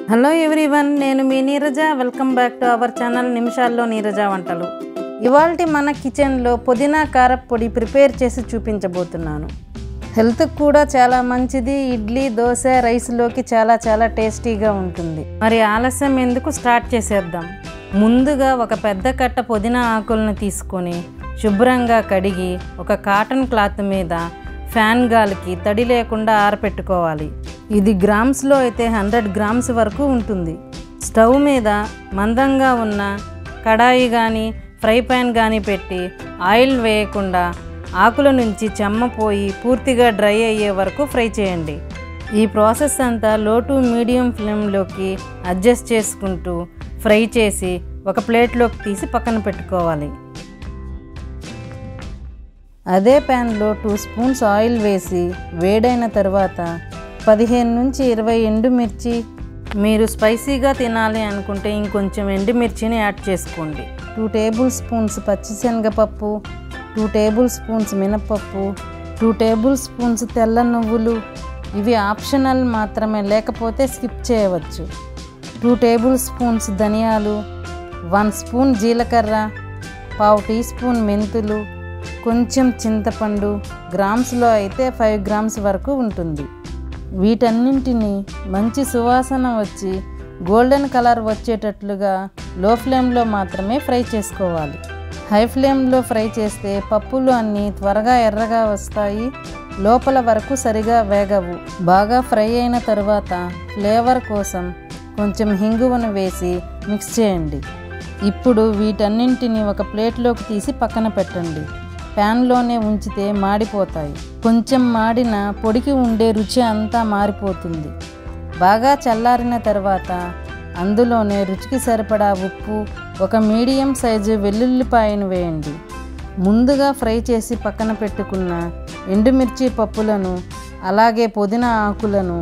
hello everyone నేను మీ Neeraja welcome back to our channel నిమిషాల్లో నీరజ వంటలు ఇవాల్టి మన కిచెన్లో పుదీనా కారప్పొడి ప్రిపేర్ చేసి చూపించబోతున్నాను హెల్త్కి కూడా చాలా మంచిది ఇడ్లీ దోశ రైస్లోకి చాలా చాలా టేస్టీగా ఉంటుంది మరి ఆలస్యం ఎందుకు స్టార్ట్ చేసేద్దాం ముందుగా ఒక పెద్ద కట్ట పుదీనా ఆకులను తీసుకొని శుభ్రంగా కడిగి ఒక కాటన్ క్లాత్ మీద ఫ్యాన్ గాలికి తడి లేకుండా ఆరపెట్టుకోవాలి ఇది గ్రామ్స్లో అయితే హండ్రెడ్ గ్రామ్స్ వరకు ఉంటుంది స్టవ్ మీద మందంగా ఉన్న కడాయి కానీ ఫ్రై పాన్ కానీ పెట్టి ఆయిల్ వేయకుండా ఆకుల నుంచి చెమ్మ పోయి పూర్తిగా డ్రై అయ్యే వరకు ఫ్రై చేయండి ఈ ప్రాసెస్ అంతా లో టు మీడియం ఫ్లేమ్లోకి అడ్జస్ట్ చేసుకుంటూ ఫ్రై చేసి ఒక ప్లేట్లోకి తీసి పక్కన పెట్టుకోవాలి అదే ప్యాన్లో టూ స్పూన్స్ ఆయిల్ వేసి వేడైన తర్వాత పదిహేను నుంచి ఇరవై ఎండుమిర్చి మీరు స్పైసీగా తినాలి అనుకుంటే ఇంకొంచెం ఎండుమిర్చిని యాడ్ చేసుకోండి టూ టేబుల్ స్పూన్స్ పచ్చిశనగపప్పు టూ టేబుల్ స్పూన్స్ మినపప్పు టూ టేబుల్ స్పూన్స్ తెల్ల నువ్వులు ఇవి ఆప్షనల్ మాత్రమే లేకపోతే స్కిప్ చేయవచ్చు టూ టేబుల్ స్పూన్స్ ధనియాలు వన్ స్పూన్ జీలకర్ర పావు టీ స్పూన్ మెంతులు కొంచెం చింతపండు గ్రామ్స్లో అయితే ఫైవ్ గ్రామ్స్ వరకు ఉంటుంది వీటన్నింటినీ మంచి సువాసన వచ్చి గోల్డెన్ కలర్ వచ్చేటట్లుగా లో ఫ్లేమ్లో మాత్రమే ఫ్రై చేసుకోవాలి హై ఫ్లేమ్లో ఫ్రై చేస్తే పప్పులు అన్నీ త్వరగా ఎర్రగా వస్తాయి లోపల వరకు సరిగా వేగవు బాగా ఫ్రై అయిన తర్వాత ఫ్లేవర్ కోసం కొంచెం హింగువను వేసి మిక్స్ చేయండి ఇప్పుడు వీటన్నింటిని ఒక ప్లేట్లోకి తీసి పక్కన పెట్టండి ప్యాన్లోనే ఉంచితే మాడిపోతాయి కొంచెం మాడిన పొడికి ఉండే రుచి అంతా మారిపోతుంది బాగా చల్లారిన తర్వాత అందులోనే రుచికి సరిపడా ఉప్పు ఒక మీడియం సైజు వెల్లుల్లిపాయను వేయండి ముందుగా ఫ్రై చేసి పక్కన పెట్టుకున్న ఎండుమిర్చి పప్పులను అలాగే పుదీనా ఆకులను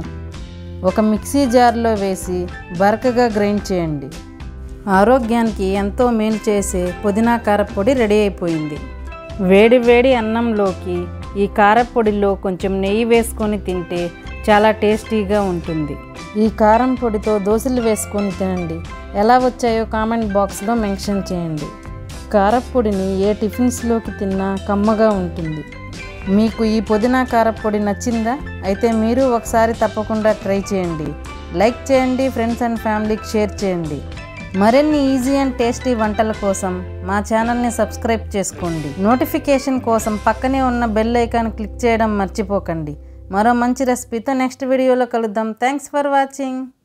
ఒక మిక్సీ జార్లో వేసి బరకగా గ్రైండ్ చేయండి ఆరోగ్యానికి ఎంతో మేలు చేసే పుదీనా కారపొడి రెడీ అయిపోయింది వేడి వేడి అన్నంలోకి ఈ కారపొడిలో కొంచెం నెయ్యి వేసుకొని తింటే చాలా టేస్టీగా ఉంటుంది ఈ కారం పొడితో దోశలు వేసుకొని తినండి ఎలా వచ్చాయో కామెంట్ బాక్స్లో మెన్షన్ చేయండి కారపొడిని ఏ టిఫిన్స్లోకి తిన్నా కమ్మగా ఉంటుంది మీకు ఈ పుదీనా కారపొడి నచ్చిందా అయితే మీరు ఒకసారి తప్పకుండా ట్రై చేయండి లైక్ చేయండి ఫ్రెండ్స్ అండ్ ఫ్యామిలీకి షేర్ చేయండి మరిన్ని ఈజీ అండ్ టేస్టీ వంటల కోసం మా ఛానల్ని సబ్స్క్రైబ్ చేసుకోండి నోటిఫికేషన్ కోసం పక్కనే ఉన్న బెల్ ఐకాన్ క్లిక్ చేయడం మర్చిపోకండి మరో మంచి రెసిపీతో నెక్స్ట్ వీడియోలో కలుద్దాం థ్యాంక్స్ ఫర్ వాచింగ్